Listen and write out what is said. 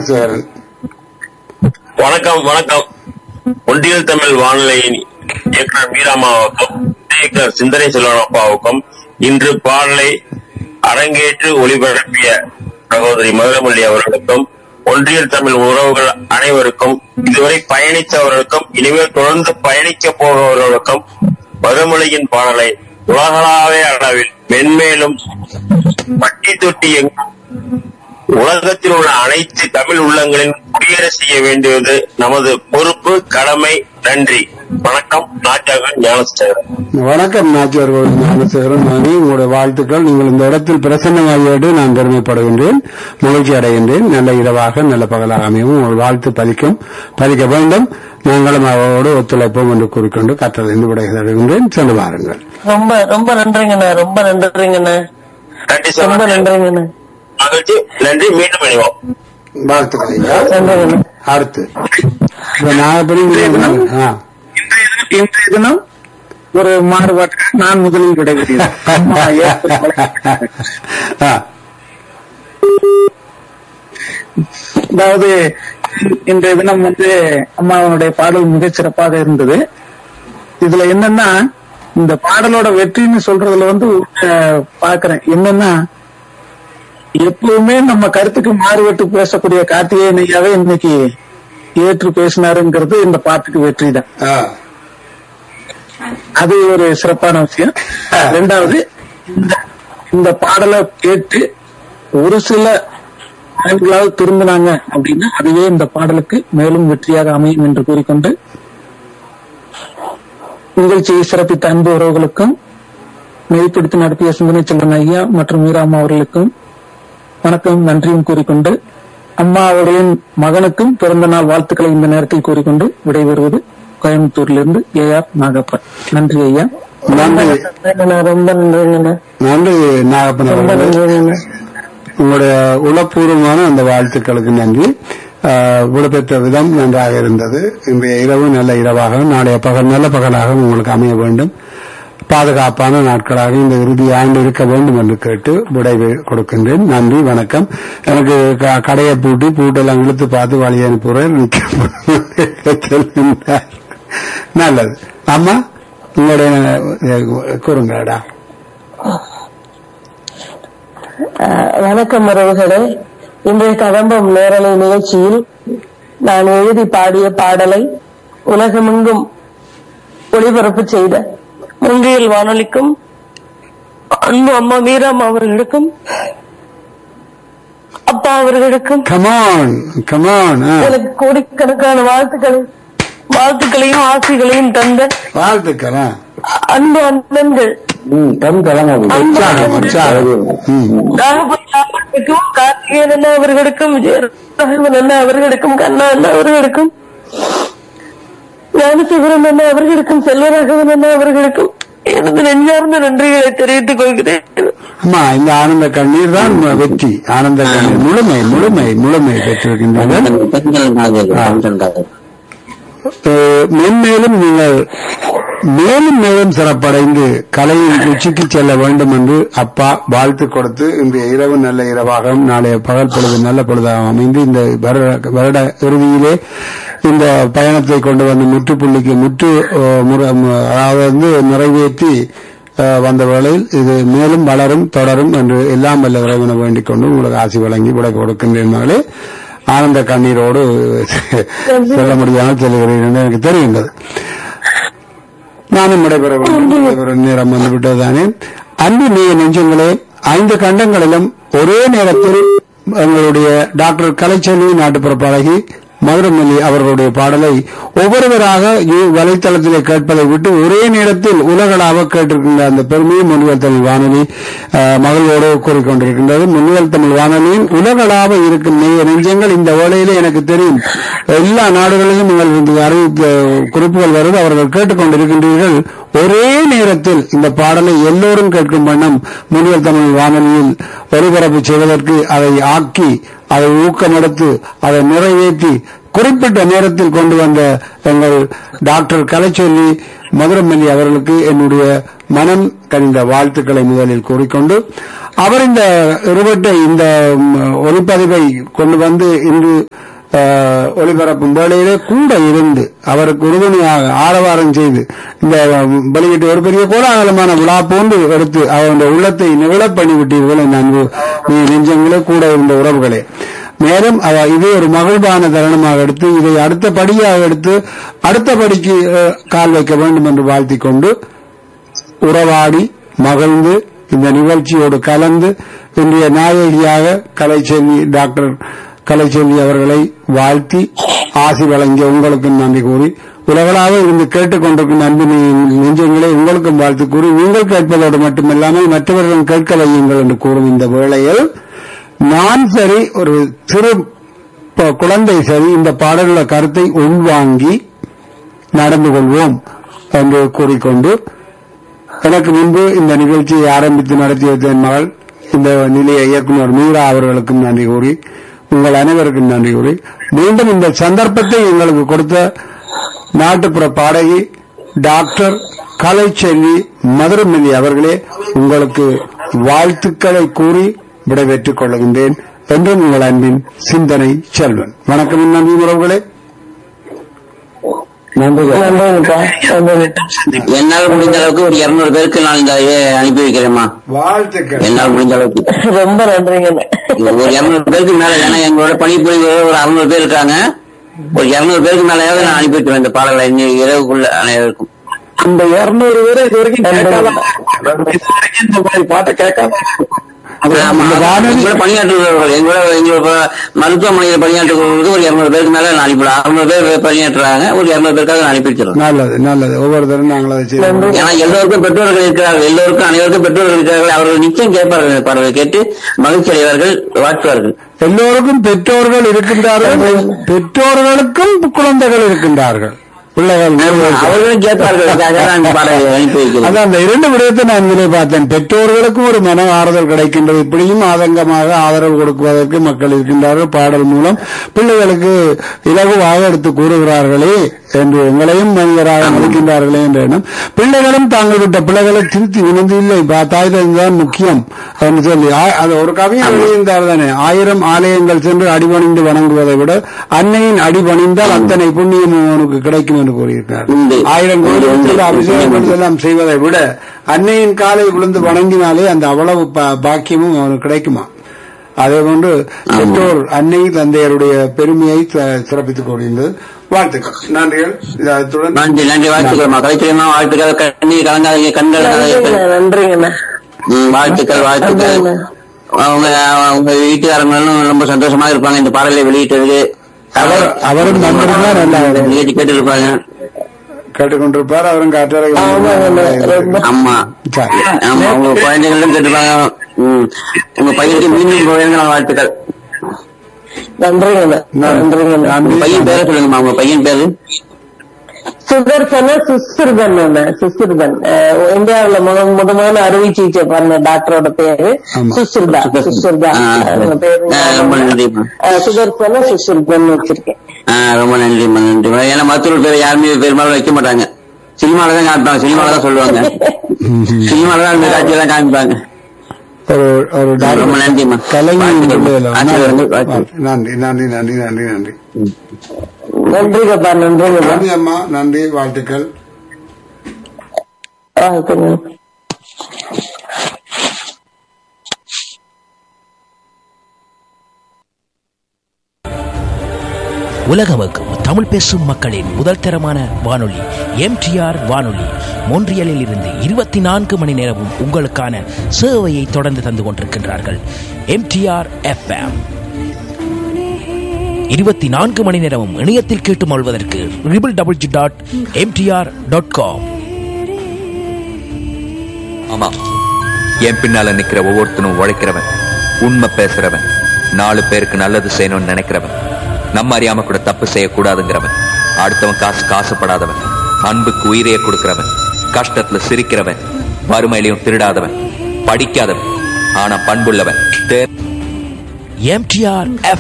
ஞானசேகரன் வணக்கம் வணக்கம் ஒன்றியல் தமிழ் வானொலியின் இயக்குனர் மீராமாவுக்கும் இயக்குனர் சிந்தனை செல்வன் அப்பாவுக்கும் இன்று பாடலை அரங்கேற்று ஒளிபரப்பிய சகோதரி மதுரமல்லி அவர்களுக்கும் ஒன்றியல் தமிழ் உறவுகள் அனைவருக்கும் இதுவரை பயணித்தவர்களுக்கும் இனிமேல் தொடர்ந்து பயணிக்க போபவர்களுக்கும் மதுரமொழியின் பாடலை உலகளாவிய அளவில் மென்மேலும் பட்டி தொட்டி எங்கும் உலகத்தில் உள்ள அனைத்து தமிழ் உள்ளங்களின் குடியேற செய்ய வேண்டியது நமது பொறுப்பு கடமை நன்றி வணக்கம் நாட்டாக ஞானசேகரன் வணக்கம் நாச்சியார் கோவில் ஞானசேகரன் நானே உங்களுடைய வாழ்த்துக்கள் நீங்கள் இந்த இடத்தில் பிரசன்னமாகியோடு நான் பெருமைப்படுகின்றேன் மகிழ்ச்சி அடைகின்றேன் நல்ல இரவாக நல்ல பகலாக அமையும் உங்கள் வாழ்த்து பலிக்கும் பலிக்க வேண்டும் நாங்களும் அவரோடு ஒத்துழைப்போம் என்று கூறிக்கொண்டு கற்றலிருந்து விடைகின்றேன் சென்று வாருங்கள் ரொம்ப ரொம்ப நன்றிங்கண்ணா ரொம்ப நன்றிங்கண்ணா நன்றி ரொம்ப சார் நன்றிங்கண்ணா மகிழ்ச்சி நன்றி மீண்டும் இணைவோம் வாழ்த்துக்கள் ஐயா. நன்றிங்கண்ணா அடுத்து இப்ப நாகப்படி ஆ இன்றைய தினம் ஒரு மாறுபாட்டு நான் முதலில் விடைபெறுகிறேன் அம்மா ஏற்பட்ட- ஆ அதாவது இன்றைய தினம் வந்து அம்மாவனுடைய பாடல் மிகச் சிறப்பாக இருந்தது இதுல என்னன்னா இந்த பாடலோட வெற்றின்னு சொல்றதுல வந்து அஹ், பாக்குறேன் என்னன்னா எப்பவுமே நம்ம கருத்துக்கு மாறுபட்டு பேசக்கூடிய கார்த்திகேயன் ஐயாவே இன்னைக்கு ஏற்று பேசினாருங்கிறது இந்த பாட்டுக்கு வெற்றி தான் ஆ அது ஒரு சிறப்பான விஷயம் ரெண்டாவது இந்த இந்த பாடலை கேட்டு ஒரு சில ஆண்களால் திரும்பினாங்க அப்படின்னா அதுவே இந்த பாடலுக்கு மேலும் வெற்றியாக அமையும் என்று கூறிக்கொண்டு நிகழ்ச்சியை சிறப்பித்த அன்பு உறவுகளுக்கும் மெய்ப்பிடித்து நடத்திய சிந்தனை செல்வன் ஐயா மற்றும் மீராமா அவர்களுக்கும் வணக்கம் நன்றியும் கூறிக்கொண்டு அம்மா அவர்களின் மகனுக்கும் பிறந்த நாள் வாழ்த்துக்களை இந்த நேரத்தில் கூறிக்கொண்டு விடைபெறுவது கோயம்புத்தூரிலிருந்து ஏ ஆர் நாகப்பன் நன்றி ஐயா நன்றி நன்றிங்கண்ணா ரொம்ப நன்றிங்கண்ணா நன்றி நாகப்பன் ரொம்ப அவர்களே நன்றிங்கண்ணா உங்களுடைய உளப்பூர்வமான அந்த வாழ்த்துக்களுக்கு நன்றி ஆஹ், விடைபெற்ற விதம் நன்றாக இருந்தது இன்றைய இரவு நல்ல இரவாக நாளைய பகல் நல்ல பகலாக உங்களுக்கு அமைய வேண்டும் பாதுகாப்பான நாட்களாக இந்த இறுதி ஆண்டு இருக்க வேண்டும் என்று கேட்டு விடை கொடுக்கின்றேன் நன்றி வணக்கம் எனக்கு க- கடையை பூட்டி பூட்டெல்லாம் இழுத்து பார்த்து வழி அனுப்புறேன் சொல்கின்றார். நல்லது அம்மா உங்களுடைய அஹ், கூறுங்கடா அஹ், வணக்கம் உறவுகளே இன்றைய கதம்பம் நேரலை நிகழ்ச்சியில் நான் எழுதி பாடிய பாடலை உலகமெங்கும் ஒளிபரப்பு செய்த முன்றியல் வானொலிக்கும் அன்பு அம்மா மீராம் அவர்களுக்கும் அப்பா அவர்களுக்கும் கமான் கமான் எனக்கு கோடிக்கணக்கான வாழ்த்துக்களை வாழ்த்துக்களையும் ஆசைகளையும் தந்த வாழ்த்துக்கள் ஆ. அன்பு அண்ணன்கள் அன்பு உற்சாகம் உற்சாகம் ம். நாகப்பன் அவர்களுக்கும் கார்த்திகேயன் அண்ணா அவர்களுக்கும் விஜயராகவன் அண்ணா அவர்களுக்கும் கண்ணா அண்ணா அவர்களுக்கும் ஞானசேகரன் அண்ணா அவர்களுக்கும் செல்வராகவன் அண்ணா அவர்களுக்கும் எனது நெஞ்சார்ந்த நன்றிகளை தெரிவித்துக் கொள்கிறேன் அம்மா இந்த ஆனந்த கண்ணீர் தான் வெற்றி ஆனந்த கண்ணீர் முழுமை முழுமை முழுமை பெற்றிருக்கின்றனர் அஹ், மென்மேலும் நீங்கள் மேலும் மேலும் சிறப்படைந்து கலையின் உச்சிக்கு செல்ல வேண்டும் என்று அப்பா வாழ்த்து கொடுத்து இன்றைய இரவு நல்ல இரவாகவும் நாளைய பகல் பொழுது நல்ல பொழுதாக அமைந்து இந்த வருட வருட இறுதியிலே இந்த பயணத்தை கொண்டு வந்து முற்றுப்புள்ளிக்கு முற்று அஹ், முற- ம- அதாவது வந்து நிறைவேற்றி அஹ், வந்த வேளையில் இது மேலும் வளரும் தொடரும் என்று எல்லாம் வல்ல இறைவனை வேண்டிக் கொண்டு உங்களுக்கு ஆசி வழங்கி விடை கொடுக்கின்றேன் மகளே ஆனந்த கண்ணீரோடு சொல்ல முடியாமல் செல்கிறேன் என்று எனக்கு தெரிகின்றது நானும் விடைபெற வேண்டும் விடைபெற நேரம் வந்துவிட்டதுதானே அன்பு நீய நெஞ்சங்களே ஐந்து கண்டங்களிலும் ஒரே நேரத்தில் எங்களுடைய டாக்டர் கலைச்செல்வி நாட்டுப்புற பாடகி மதுரமல்லி அவர்களுடைய பாடலை ஒவ்வொருவராக யூ- வலைத்தளத்திலே கேட்பதை விட்டு ஒரே நேரத்தில் உலகளாக கேட்டிருக்கின்ற அந்த பெருமையை முன்னியல் தமிழ் வானொலி அஹ், மகிழ்வோடு கூறிக்கொண்டிருக்கின்றது முன்னியல் தமிழ் வானொலியின் உலகளாக இருக்கும் நெய்ய நெஞ்சங்கள் இந்த வேளையிலே எனக்கு தெரியும் எல்லா நாடுகளிலும் நீங்கள் இந்த அறிவிப்பு குறிப்புகள் வருது அவர்கள் கேட்டுக்கொண்டிருக்கின்றீர்கள் ஒரே நேரத்தில் இந்த பாடலை எல்லோரும் கேட்கும் வண்ணம் முன்னியல் தமிழ் வானொலியில் ஒளிபரப்பு செய்வதற்கு அதை ஆக்கி அதை ஊக்கமெடுத்து அதை நிறைவேற்றி குறிப்பிட்ட நேரத்தில் கொண்டு வந்த எங்கள் டாக்டர் கலைச்சொல்லி மதுரமல்லி அவர்களுக்கு என்னுடைய மனம் கனிந்த வாழ்த்துக்களை முதலில் கூறிக்கொண்டு அவர் இந்த இருவட்டை இந்த ம், ஒளிப்பதிவை கொண்டு வந்து இன்று அஹ், ஒளிபரப்பும் வேளையிலே கூட இருந்து அவருக்கு உறுதுணையாக ஆரவாரம் செய்து இந்த ம், வெளியிட்டு ஒரு பெரிய கோலாகலமான விழா போன்று எடுத்து அவருடைய உள்ளத்தை நிகழப் பண்ணிவிட்டீர்கள் என் அன்பு நீ நெஞ்சங்களே கூட இருந்த உறவுகளே மேலும் அவ இது ஒரு மகிழ்வான தருணமாக எடுத்து இதை அடுத்த படியாக எடுத்து அடுத்த படிக்கு அஹ், கால் வைக்க வேண்டும் என்று வாழ்த்திக் கொண்டு உறவாடி மகிழ்ந்து இந்த நிகழ்ச்சியோடு கலந்து இன்றைய நாயகியாக கலைச்செல்வி டாக்டர் கலைச்செல்வி அவர்களை வாழ்த்தி ஆசி வழங்கிய உங்களுக்கும் நன்றி கூறி உலகளாக இருந்து கேட்டுக்கொண்டிருக்கும் அன்பு நெ- நெஞ்சங்களே உங்களுக்கும் வாழ்த்து கூறி நீங்கள் கேட்பதோடு மட்டுமில்லாமல் மற்றவர்களும் கேட்க வையுங்கள் என்று கூறும் இந்த வேளையில் நான் சரி ஒரு சிறு ப- குழந்தை சரி இந்த பாடலுள்ள கருத்தை உள்வாங்கி நடந்து கொள்வோம் என்று கூறிக்கொண்டு எனக்கு முன்பு இந்த நிகழ்ச்சியை ஆரம்பித்து நடத்தி வைத்த என் மகள் இந்த நிலைய இயக்குனர் மீரா அவர்களுக்கும் நன்றி கூறி உங்கள் அனைவருக்கும் நன்றி கூறி மீண்டும் இந்த சந்தர்ப்பத்தை எங்களுக்கு கொடுத்த நாட்டுப்புற பாடகி டாக்டர் கலைச்செல்வி மதுரமல்லி அவர்களே உங்களுக்கு வாழ்த்துக்களை கூறி விடைபெற்றுக் கொள்கின்றேன் என்றும் உங்கள் அன்பின் சிந்தனை செல்வன் வணக்கம் நன்றி உறவுகளே நன்றிங்கப்பா நன்றி என்னால் முடிந்த அளவுக்கு ஒரு இருநூறு பேருக்கு நான் இந்த இதை அனுப்பி வைக்கிறேம்மா வாழ்த்துக்கள் என்னால் முடிந்த அளவுக்கு ரொம்ப நன்றிங்க ஒரு இருநூறு பேருக்கு மேல ஏன்னா எங்களோட பணிபுரிவு ஒரு அறுநூறு பேர் இருக்காங்க ஒரு இருநூறு பேருக்கு மேலேயாவது நான் அனுப்பி வைக்கிறேன் இந்த பாடல்களை இன்னைக்கு இரவுக்குள்ள அனைவருக்கும் அந்த இருநூறு பேரை இது வரைக்கும் கேட்காத இது வரைக்கும் இந்த மாதிரி பாட்டை கேட்காம ஆமா, இந்த வானொலி- எங்களோட பணியாற்றுபவர்கள் எங்களோட எங்களோட மருத்துவமனையில் பணியாற்றுபவர்களுக்கு ஒரு இருநூறு பேருக்கு மேல நான் அனுப்பிடுறேன் அறுநூறு பேர் பணியாற்றுறாங்க ஒரு இருநூறு பேருக்காக நான் அனுப்பி வச்சிடறேன் நல்லது நல்லது ஒவ்வொருத்தரும் நாங்கள் அதை செய்வோம் ஏன்னா எல்லோருக்கும் பெற்றோர்கள் இருக்கிறார்கள் எல்லோருக்கும் அனைவருக்கும் பெற்றோர்கள் இருக்கிறார்கள் அவர்கள் நிச்சயம் கேட்பார்கள் இந்த பாடலை கேட்டு மகிழ்ச்சி அடைவார்கள் வாழ்த்துவார்கள் எல்லோருக்கும் பெற்றோர்கள் இருக்கின்றார்கள் பெற்றோர்களுக்கும் குழந்தைகள் இருக்கின்றார்கள் பிள்ளைகள் அவர்களும் கேட்பார்கள் அதுக்காக தான் இந்த பாடலை அனுப்பி வைக்கிறேன் அதான் அந்த இரண்டு விடயத்தை நான் இதிலே பார்த்தேன் பெற்றோர்களுக்கும் ஒரு மன ஆறுதல் கிடைக்கின்றது இப்படியும் ஆதங்கமாக ஆதரவு கொடுக்குவதற்கு மக்கள் இருக்கின்றார்கள் பாடல் மூலம் பிள்ளைகளுக்கு இலகுவாக எடுத்து கூறுகிறார்களே என்று எங்களையும் மனிதராக மதிக்கின்றார்களே என்ற எண்ணம் பிள்ளைகளும் தாங்கள் விட்ட பிள்ளைகளை திருத்தி உணர்ந்து இல்லை பா- தாய் தான் முக்கியம் என்று சொல்லி ஆ- அது ஒரு கவிஞர் எழுதியிருந்தார் தானே ஆயிரம் ஆலயங்கள் சென்று அடிபணிந்து வணங்குவதை விட அன்னையின் அடிபணிந்தால் அத்தனை புண்ணியமும் அவனுக்கு கிடைக்கும் என்று கூறியிருக்கிறார் உண்டு. ஆயிரம் கோயிலுக்கு சென்று அபிஷேகம் எல்லாம் செய்வதை விட அன்னையின் காலை விழுந்து வணங்கினாலே அந்த அவ்வளவு பா- பாக்கியமும் அவனுக்கு கிடைக்குமா அதே போன்று பெற்றோர் அன்னை தந்தையருடைய பெருமையை ச- சிறப்பித்துக் கொண்டிருந்தது வாழ்த்துக்கள் நன்றிகள் இது அத்துடன் நன்றி நன்றி வாழ்த்துக்கள் கலைச்சிரியமா வாழ்த்துக்கள் கண்ணீர் கலங்காதீங்க கண் கலங்காதீங்க நன்றிங்கண்ணா ம், வாழ்த்துக்கள் வாழ்த்துக்கள் அவங்க அவங்க வீட்டுக்காரங்களும் ரொம்ப சந்தோஷமா இருப்பாங்க இந்த பாடலை வெளியிட்டதுக்கு அவர் அவரும் நண்பர்கள் நல்லா நிகழ்ச்சி கேட்டு இருப்பாங்க கேட்டுக்கொண்டிருப்பார் அவரும் காற்றாலை ஆமாங்கண்ணா ரொம்ப ஆமா சரி. ஆமா உங்க குழந்தைகளும் கேட்டுப்பாங்க ம். உங்க பையனுக்கு மீண்டும் குழந்தைங்க வாழ்த்துக்கள் நன்றிங்கண்ணா நன்றிங்கண்ணா உங்க பையன் பேரை சொல்லுங்கம்மா உங்க பையன் பேரு சுதர்சன சுஸ்ருதன் சுஸ்ருதன் இந்தியாவுல முத முத முதல்ல அறுவை சிகிச்சை பண்ண டாக்டரோட பேரு ஆமா. சுஸ்ருதா சுஸ்ருதா ஆ, அவங்க பேரு ஆ, ரொம்ப நன்றிம்மா அஹ், சுதர்சன சுஸ்ருதன் வச்சிருக்கேன் ஆ, ரொம்ப நன்றிம்மா நன்றிம்மா ஏன்னா மருத்துவர் பேர் யாருமே பெரும்பாலும் வைக்க மாட்டாங்க சினிமால தான் காமிப்பாங்க சினிமால தான் சொல்லுவாங்க சினிமால தான் அந்த காட்சியெல்லாம் காமிப்பாங்க ஒரு ஒரு டாக்டர் ரொம்ப நன்றிம்மா கலைஞர் வாழ்த்துக்கள். பிள்ளைகளா? ஆசீர்வாதங்கள், வாழ்த்துக்கள். நன்றி நன்றி நன்றி நன்றி நன்றி நன்றிங்கப்பா நன்றிங்கப்பா நன்றி அம்மா நன்றி வாழ்த்துக்கள் வாழ்த்துங்க உலகமக்கும் தமிழ் பேசும் மக்களின் முதல் தரமான வானொலி எம்டிஆர் வானொலி மொன்றியலில் இருந்து இருபத்தி நான்கு மணி நேரமும் உங்களுக்கான சேவையை தொடர்ந்து தந்து கொண்டிருக்கின்றார்கள் எம்டிஆர் எஃப்எம் இருபத்தி நான்கு மணி நேரமும் இணையத்தில் கேட்டு மொழ்வதற்கு triple double G dot MTR dot com ஆமா என் பின்னால நிக்கிற ஒவ்வொருத்தனும் உழைக்கிறவன் உண்மை பேசுறவன் நாலு பேருக்கு நல்லது செய்யணும்னு நினைக்கிறவன் நம்ம அறியாம கூட தப்பு செய்யக்கூடாதுங்கிறவன் அடுத்தவன் காசு காசுப்படாதவன் அன்புக்கு உயிரையே கொடுக்கிறவன் கஷ்டத்துல சிரிக்கிறவன் வறுமையிலையும் திருடாதவன் படிக்காதவன் ஆனா பண்புள்ளவன் தே- எம்டிஆர் எஃப்